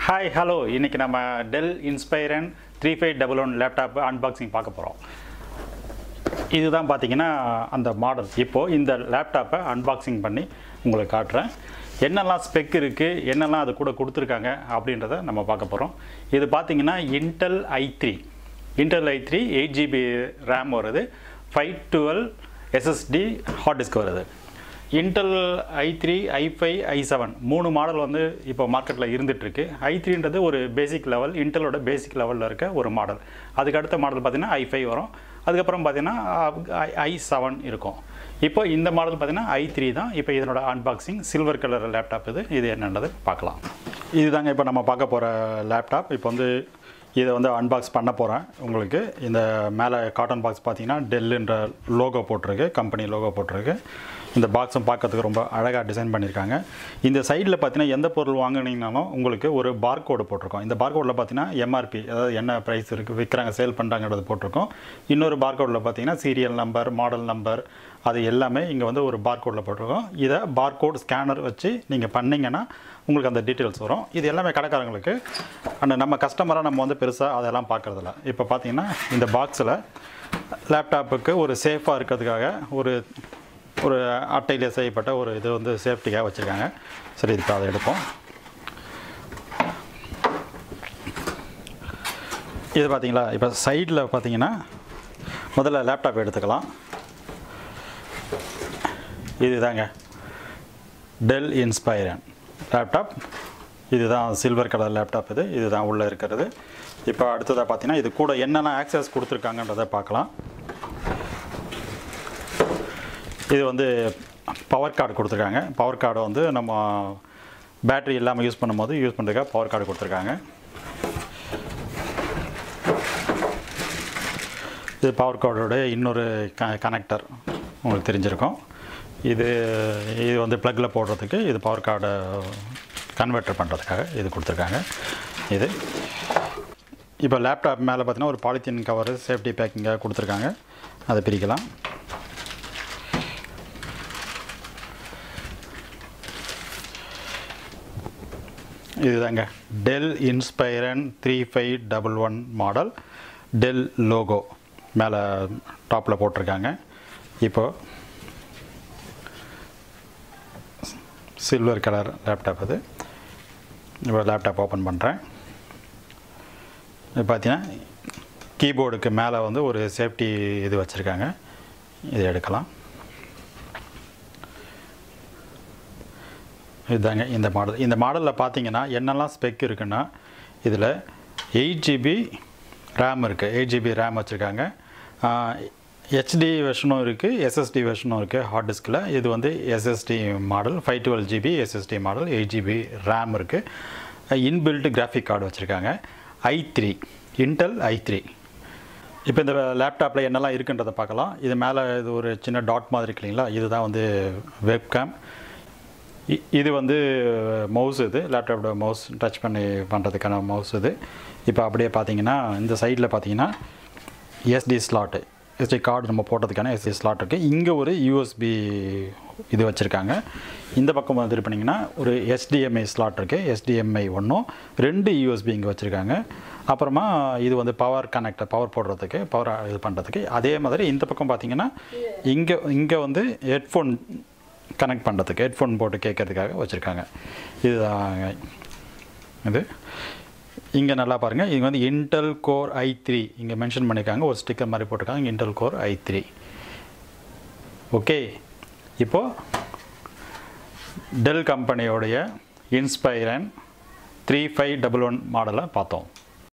hi hello இன்னைக்கு நம்ம Dell Inspiron three five double one laptop unboxing பார்க்க போகிறோம் இதுதான் பார்த்தீங்கன்னா அந்த மாடல் இப்போது இந்த லேப்டாப்பை அன்பாக்சிங் பண்ணி உங்களுக்கு காட்டுறேன் என்னெல்லாம் ஸ்பெக் இருக்குது என்னெல்லாம் அது கூட கொடுத்துருக்காங்க அப்படின்றத நம்ம பார்க்க போகிறோம் இது பார்த்தீங்கன்னா Intel i three Intel i three eight GB RAM வருது five twelve SSD hard disk வருது Intel i three i five i seven மூணு மாடல் வந்து இப்போ மார்க்கெட்டில் இருந்துகிட்ருக்கு ஐ த்ரீன்றது ஒரு பேசிக் லெவல் இன்டெலோட பேசிக் லெவலில் இருக்க ஒரு மாடல் அதுக்கு அடுத்த மாடல் பார்த்தீங்கன்னா ஐ ஃபைவ் வரும் அதுக்கப்புறம் பார்த்தீங்கன்னா ஐ செவன் இருக்கும் இப்போ இந்த மாடல் பார்த்தீங்கன்னா ஐ த்ரீ தான் இப்போ இதனோட அன்பாக்சிங் சில்வர் கலர் லேப்டாப் இது இது என்னன்றது பார்க்கலாம் இதுதாங்க இப்போ நம்ம பார்க்க போகிற லேப்டாப் இப்போ வந்து இதை வந்து அன்பாக்ஸ் பண்ண போகிறேன் உங்களுக்கு இந்த மேலே காட்டன் பாக்ஸ் பார்த்தீங்கன்னா டெல்லுன்ற லோகோ போட்டிருக்கு கம்பெனி லோகோ போட்டிருக்கு இந்த பாக்ஸும் பார்க்கறதுக்கு ரொம்ப அழகாக டிசைன் பண்ணியிருக்காங்க இந்த சைடில் பார்த்தீங்கன்னா எந்த பொருள் வாங்குனீங்கனாலும் உங்களுக்கு ஒரு பார்கோடு போட்டிருக்கோம் இந்த பார்கோடில் பார்த்தீங்கன்னா எம்ஆர்பி அதாவது என்ன ப்ரைஸ் இருக்குது விற்கிறாங்க சேல் பண்ணுறாங்கிறது போட்டிருக்கோம் இன்னொரு பார்கோடில் பார்த்தீங்கன்னா சீரியல் நம்பர் மாடல் நம்பர் அது எல்லாமே இங்கே வந்து ஒரு பார்கோடில் போட்டிருக்கோம் இதை பார்கோட் ஸ்கேனர் வச்சு நீங்கள் பண்ணிங்கன்னா உங்களுக்கு அந்த டீட்டெயில்ஸ் வரும் இது எல்லாமே கடைக்காரங்களுக்கு அண்ட் நம்ம கஸ்டமராக நம்ம வந்து பெருசாக அதெல்லாம் பார்க்குறதில்ல இப்போ பார்த்தீங்கன்னா இந்த பாக்ஸில் லேப்டாப்புக்கு ஒரு சேஃபாக இருக்கிறதுக்காக ஒரு ஒரு அட்டையில் செய்யப்பட்ட ஒரு இது வந்து சேஃப்டிக்காக வச்சுருக்காங்க சரி இப்போ அதை எடுப்போம் இது பார்த்தீங்களா இப்போ சைடில் பார்த்தீங்கன்னா முதல்ல லேப்டாப் எடுத்துக்கலாம் இதுதாங்க டெல் இன்ஸ்பைரன் லேப்டாப் இதுதான் சில்வர் கலர் லேப்டாப் இது இதுதான் உள்ளே இருக்கிறது இப்போ அடுத்ததாக பார்த்தீங்கன்னா இது கூட என்னென்ன ஆக்சஸ் கொடுத்துருக்காங்கன்றதை பார்க்கலாம் இது வந்து பவர் கார்டு கொடுத்துருக்காங்க பவர் கார்டை வந்து நம்ம பேட்டரி இல்லாமல் யூஸ் பண்ணும்போது யூஸ் பண்ணுறதுக்காக பவர் கார்டு கொடுத்துருக்காங்க இது பவர் கார்டோட இன்னொரு க கனெக்டர் உங்களுக்கு தெரிஞ்சிருக்கும் இது இது வந்து ப்ளக்கில் போடுறதுக்கு இது பவர் கார்டை கன்வெர்ட்டர் பண்ணுறதுக்காக இது கொடுத்துருக்காங்க இது இப்போ லேப்டாப் மேலே பார்த்தீங்கன்னா ஒரு பாலித்தீன் கவர் சேஃப்டி பேக்கிங்காக கொடுத்துருக்காங்க அதை பிரிக்கலாம் இதுதாங்க Dell Inspiron three five double one model Dell logo மேலே டாப்பில் போட்டிருக்காங்க இப்போ சில்வர் கலர் லேப்டாப் அது இப்போ லேப்டாப் ஓப்பன் பண்ணுறேன் இது பார்த்தீங்கன்னா கீபோர்டுக்கு மேலே வந்து ஒரு சேஃப்டி இது வச்சுருக்காங்க இதை எடுக்கலாம் இதுதாங்க இந்த மாடல் இந்த மாடலில் பார்த்தீங்கன்னா என்னெல்லாம் ஸ்பெக் இருக்குன்னா இதில் எயிட் ஜிபி ரேம் இருக்குது எயிட் ஜிபி ரேம் வச்சுருக்காங்க ஹெச்டி வெர்ஷனும் இருக்குது எஸ்எஸ்டி வெர்ஷனும் இருக்குது ஹார்ட் டிஸ்கில் இது வந்து SSD model five twelve GB SSD model eight GB RAM இருக்குது இன்பில்ட் கிராஃபிக் கார்டு வச்சுருக்காங்க i three Intel i three இப்போ இந்த லேப்டாப்பில் என்னெல்லாம் இருக்குன்றதை பார்க்கலாம் இது மேலே இது ஒரு சின்ன டாட் மாதிரி இருக்கு இல்லைங்களா இதுதான் வந்து வெப்கேம் இ- இது வந்து மவுஸ் இது லேப்டாப்போட மவுஸ் டச் பண்ணி பண்ணுறதுக்கான மவுஸ் இது இப்போ அப்படியே பார்த்தீங்கன்னா இந்த சைடில் பார்த்தீங்கன்னா எஸ்டி ஸ்லாட்டு எஸ்டி கார்டு நம்ம போட்டதுக்கான எஸ்டி ஸ்லாட் இருக்குது இங்கே ஒரு யூஎஸ்பி இது வச்சுருக்காங்க இந்த பக்கம் வந்து பண்ணிங்கன்னா ஒரு எஸ்டிஎம்ஐ ஸ்லாட் இருக்குது எஸ்டிஎம்ஐ ஒன்றும் ரெண்டு யூஎஸ்பி இங்கே வச்சுருக்காங்க அப்புறமா இது வந்து பவர் கனெக்டர் பவர் போடுறதுக்கு பவர் இது பண்ணுறதுக்கு அதே மாதிரி இந்த பக்கம் பார்த்தீங்கன்னா இங்கே இங்கே வந்து ஹெட்ஃபோன் கனெக்ட் பண்ணுறதுக்கு ஹெட்ஃபோன் போட்டு கேட்கறதுக்காக வச்சுருக்காங்க இதுதாங்க இது இங்கே நல்லா பாருங்கள் இது வந்து இன்டெல் கோர் ஐ த்ரீ இங்கே மென்ஷன் பண்ணியிருக்காங்க ஒரு ஸ்டிக்கர் மாதிரி போட்டிருக்காங்க Intel core i three okay இப்போது டெல் கம்பெனியோடைய Inspiron three five double one மாடலை பார்த்தோம்